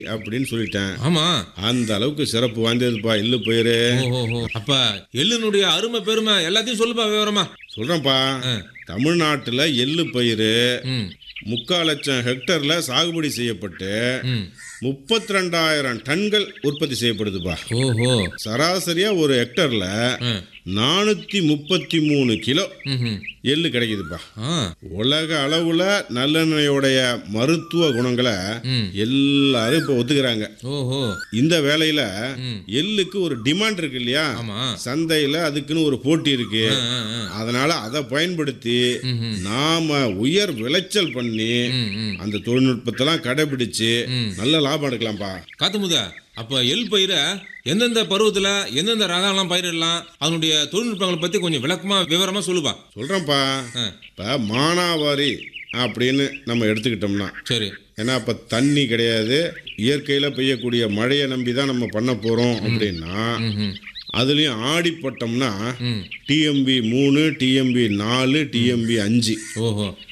அப்படின்னு சொல்லிட்டேன் ஆமா அந்த அளவுக்கு சிறப்பு வாய்ந்ததுப்பா எள்ளு பயிர் ஓஹோ அப்ப எள்ளுனுடைய அருமை பெருமை எல்லாத்தையும் சொல்லுப்பா விவரமா சொல்றேன்ப்பா ஆ. தமிழ்நாட்டுல எள்ளு பயிர் ம் முக்கால் லட்சம் ஹெக்டர்ல சாகுபடி செய்யப்பட்டு ம் முப்பத்தி ரெண்டாயிரம் டன்கள் உற்பத்தி செய்யப்படுதுப்பா ஓஹோ சராசரியா ஒரு ஹெக்டர்ல ஆ. நானூத்தி முப்பத்தி மூணு கிலோ ம்ஹும். எள்ளு கிடைக்குதுப்பா ஆ உலக அளவுல நல்லெண்ணெயோடைய மருத்துவ குணங்களை ம் எல்லாரும் இப்போ ஒத்துக்கிறாங்க ஓஹோ இந்த வேலையில ம். எள்ளுக்கு ஒரு டிமாண்ட் இருக்கு இல்லையா ஆமா சந்தையில அதுக்குன்னு ஒரு போட்டி இருக்கு ஆ, ஆ, ஆ. அதனால அதை பயன்படுத்தி ம்ஹும். நாம உயர் விளைச்சல் பண்ணி ம் ம் அந்த தொழில்நுட்பத்தெல்லாம் கடைபிடிச்சு ம். நல்ல லாபம் எடுக்கலாம்ப்பா காத்துமுத அப்ப எள் பயிரை எந்தெந்த பருவத்துல எந்தெந்த ரகம்லாம் பயிரிடலாம் அதனுடைய தொழில்நுட்பங்களை பத்தி கொஞ்சம் விளக்கமா விவரமா சொல்லுப்பா சொல்றேன்ப்பா ஆ, இப்ப மானாவாரி அப்படின்னு நம்ம எடுத்துக்கிட்டோம்னா சரி ஏன்னா இப்போ தண்ணி கிடையாது இயற்கையில் பெய்யக்கூடிய மழையை நம்பி தான் நம்ம பண்ண போகிறோம் அப்படின்னா ம்ஹும். அதுலேயும் ஆடிப்பட்டோம்னா ம் டிஎம்பி மூணு டிஎம்பி நாலு டிஎம்பி அஞ்சு ஓஹோ